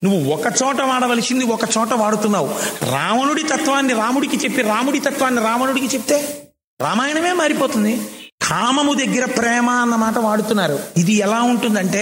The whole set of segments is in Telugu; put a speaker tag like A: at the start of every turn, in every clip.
A: నువ్వు ఒక చోట వాడవలసింది ఒక చోట వాడుతున్నావు రావణుడి తత్వాన్ని రాముడికి చెప్పి రాముడి తత్వాన్ని రావణుడికి చెప్తే రామాయణమే మారిపోతుంది కామము దగ్గర ప్రేమ అన్న మాట వాడుతున్నారు ఇది ఎలా ఉంటుందంటే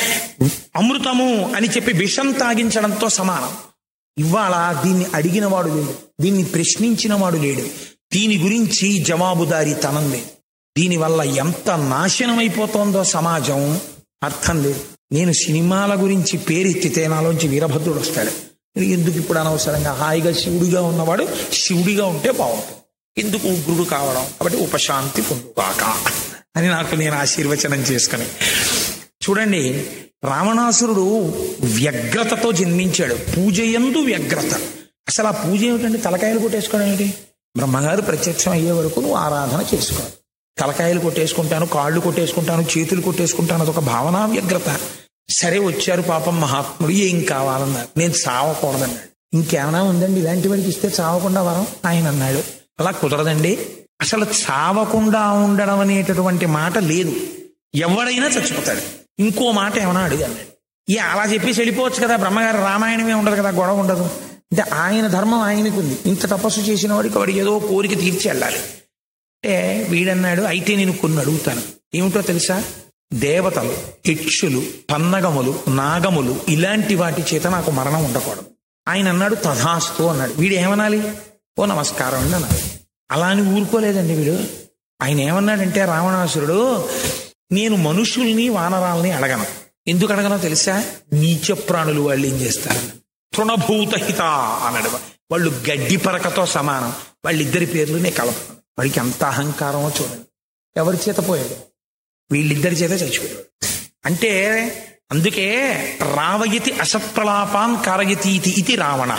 A: అమృతము అని చెప్పి విషం తాగించడంతో సమానం ఇవాళ దీన్ని అడిగిన వాడు లేడు దీన్ని ప్రశ్నించిన వాడు లేడు దీని గురించి జవాబుదారీ తనం లేదు దీనివల్ల ఎంత నాశనం అయిపోతోందో సమాజం అర్థం లేదు నేను సినిమాల గురించి పేరెత్తితే నాలోంచి వీరభద్రుడు వస్తాడు ఎందుకు ఇప్పుడు అనవసరంగా హాయిగా శివుడిగా ఉన్నవాడు శివుడిగా ఉంటే బాగుంటుంది ఎందుకు ఉగ్రుడు కావడం కాబట్టి ఉపశాంతి పొందుగాక అని నాకు నేను ఆశీర్వచనం చేసుకుని చూడండి రావణాసురుడు వ్యగ్రతతో జన్మించాడు పూజ ఎందు వ్యగ్రత అసలు ఆ పూజ ఏమిటండి తలకాయలు కొట్టేసుకోవడం ఏంటి బ్రహ్మగారు ప్రత్యక్షం అయ్యే వరకు నువ్వు ఆరాధన చేసుకోవాలి తలకాయలు కొట్టేసుకుంటాను కాళ్ళు కొట్టేసుకుంటాను చేతులు కొట్టేసుకుంటాను అదొక భావన వ్యగ్రత సరే వచ్చారు పాపం మహాత్ముడు ఏం కావాలన్నారు నేను చావకూడదన్నాడు ఇంకేమైనా ఉందండి ఇలాంటి వాడికి ఇస్తే చావకుండా వరం ఆయన అన్నాడు అలా కుదరదండి అసలు చావకుండా ఉండడం అనేటటువంటి మాట లేదు ఎవడైనా చచ్చిపోతాడు ఇంకో మాట ఏమైనా అడిగాను ఏ అలా చెప్పేసి వెళ్ళిపోవచ్చు కదా బ్రహ్మగారు రామాయణమే ఉండదు కదా గొడవ ఉండదు అంటే ఆయన ధర్మం ఆయనకు ఉంది ఇంత తపస్సు చేసిన వాడికి వాడికి ఏదో కోరిక తీర్చి వెళ్ళాలి అంటే వీడన్నాడు అయితే నేను కొన్ని అడుగుతాను ఏమిటో తెలుసా దేవతలు యక్షులు పన్నగములు నాగములు ఇలాంటి వాటి చేత నాకు మరణం ఉండకూడదు ఆయన అన్నాడు తథాస్తు అన్నాడు వీడు ఏమనాలి ఓ నమస్కారం అండి అన్నాడు అలా అని ఊరుకోలేదండి వీడు ఆయన ఏమన్నాడంటే రావణాసురుడు నేను మనుషుల్ని వానరాల్ని అడగను ఎందుకు అడగనో తెలుసా నీచ ప్రాణులు వాళ్ళు ఏం చేస్తారు తృణభూత హిత అన్నాడు వాళ్ళు గడ్డి పరకతో సమానం వాళ్ళిద్దరి పేర్లు నేను కలపను వాడికి ఎంత అహంకారమో చూడండి ఎవరి చేత పోయాడు వీళ్ళిద్దరి చేత చచ్చిపోయాడు అంటే అందుకే రావయతి అసత్ప్రలాపాన్ కారయతీతి ఇది రావణ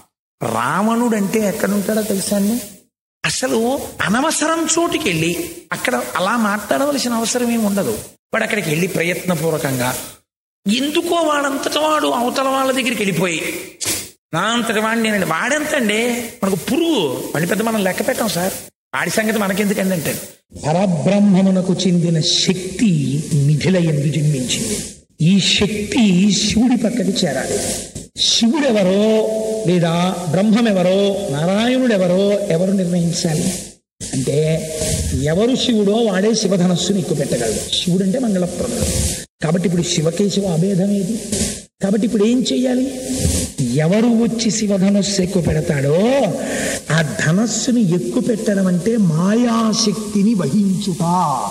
A: రావణుడంటే ఎక్కడుంటాడో తెలుసా అండి అసలు అనవసరం చోటుకి వెళ్ళి అక్కడ అలా మాట్లాడవలసిన అవసరం ఏమి ఉండదు వాడు అక్కడికి వెళ్ళి ప్రయత్నపూర్వకంగా ఎందుకో వాడంతట వాడు అవతల వాళ్ళ దగ్గరికి వెళ్ళిపోయి నా అంతటి వాడిని నేను వాడెంతండి మనకు పురుగు వాడిని పెద్ద మనం లెక్క పెట్టాం సార్ వాడి సంగతి మనకెందుకండి అంటే పరబ్రహ్మమునకు చెందిన శక్తి మిథిల ఎందు జన్మించింది ఈ శక్తి శివుడి పక్కకి చేరాలి శివుడెవరో లేదా బ్రహ్మమెవరో నారాయణుడెవరో ఎవరు నిర్ణయించాలి అంటే ఎవరు శివుడో వాడే శివధనస్సుని ఎక్కువ పెట్టగలడు శివుడు అంటే మంగళప్రదుడు కాబట్టి ఇప్పుడు శివకేశవ అభేదం ఏది కాబట్టి ఇప్పుడు ఏం చెయ్యాలి ఎవరు వచ్చి శివధనస్సు ఎక్కువ పెడతాడో ఆ ధనస్సుని ఎక్కువ పెట్టడం అంటే మాయాశక్తిని వహించుట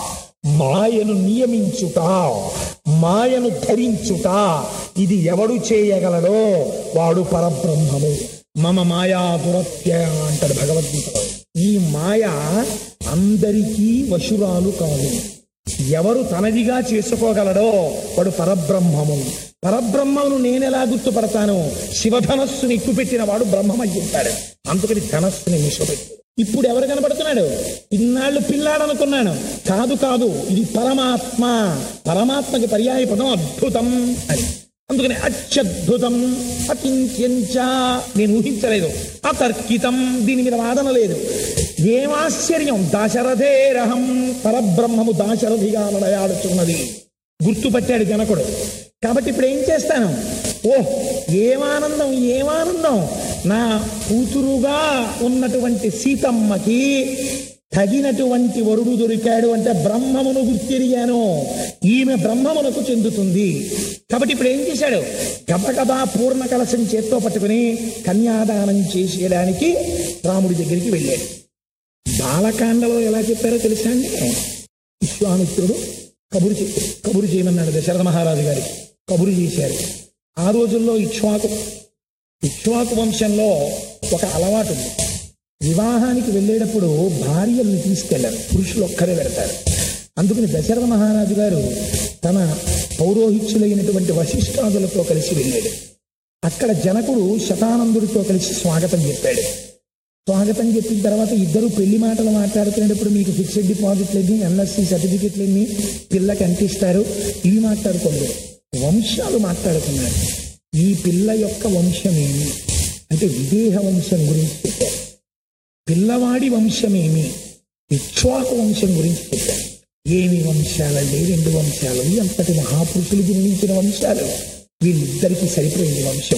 A: మాయను నియమించుట మాయను ధరించుట ఇది ఎవడు చేయగలడో వాడు పరబ్రహ్మము మమ మాయా దురత్య అంటాడు భగవద్గీతలో ఈ మాయ అందరికీ వశురాలు కాదు ఎవరు తనదిగా చేసుకోగలడో వాడు పరబ్రహ్మము పరబ్రహ్మను నేనెలా గుర్తుపడతాను శివధనస్సుని ఎక్కుపెట్టిన వాడు బ్రహ్మం అయి ఉంటాడు అందుకని ధనస్సుని నిషోపెట్టు ఇప్పుడు ఎవరు కనబడుతున్నాడు ఇన్నాళ్ళు పిల్లాడనుకున్నాను కాదు కాదు ఇది పరమాత్మ పరమాత్మకి పర్యాయ పదం అద్భుతం అని అందుకని అత్యద్భుతం అకింత్యంచ నేను ఊహించలేదు అతర్కితం దీని మీద వాదన లేదు ఏమాశ్చర్యం దాశరథేరహం పరబ్రహ్మము దాశరథిగా నడయాడుతున్నది గుర్తుపట్టాడు జనకుడు కాబట్టి ఇప్పుడు ఏం చేస్తాను ఓ ఏమానందం ఏమానందం నా కూతురుగా ఉన్నటువంటి సీతమ్మకి తగినటువంటి వరుడు దొరికాడు అంటే బ్రహ్మమును గుర్తిరిగాను ఈమె బ్రహ్మమునకు చెందుతుంది కాబట్టి ఇప్పుడు ఏం చేశాడు గబగబా పూర్ణ కలశం చేత్తో పట్టుకుని కన్యాదానం చేసేయడానికి రాముడి దగ్గరికి వెళ్ళాడు బాలకాండలో ఎలా చెప్పారో తెలుసా అండి విశ్వామిత్రుడు కబురు చే కబురు చేయమన్నాడు దశరథ మహారాజు గారికి కబురు చేశారు ఆ రోజుల్లో ఇక్ష్వాకు ఇక్ష్వాకు వంశంలో ఒక అలవాటు ఉంది వివాహానికి వెళ్ళేటప్పుడు భార్యల్ని తీసుకెళ్లరు పురుషులు ఒక్కరే వెళతారు అందుకని దశరథ మహారాజు గారు తన పౌరోహిత్యులైనటువంటి వశిష్ఠాదులతో కలిసి వెళ్ళాడు అక్కడ జనకుడు శతానందుడితో కలిసి స్వాగతం చెప్పాడు స్వాగతం చెప్పిన తర్వాత ఇద్దరు పెళ్లి మాటలు మాట్లాడుతున్నప్పుడు మీకు ఫిక్స్డ్ డిపాజిట్లు ఎన్ని ఎన్ఎస్సి సర్టిఫికెట్లు ఎన్ని పిల్లకి అంటిస్తారు ఇవి మాట్లాడుకోండి వంశాలు మాట్లాడుతున్నారు ఈ పిల్ల యొక్క వంశమేమి అంటే విదేహ వంశం గురించి చెప్పారు పిల్లవాడి వంశమేమి ఇక్ష్వాకు వంశం గురించి చెప్పారు ఏమి వంశాలండి రెండు వంశాలు ఎంతటి మహాపురుషులు జన్మించిన వంశాలు వీళ్ళిద్దరికీ సరిపోయింది వంశం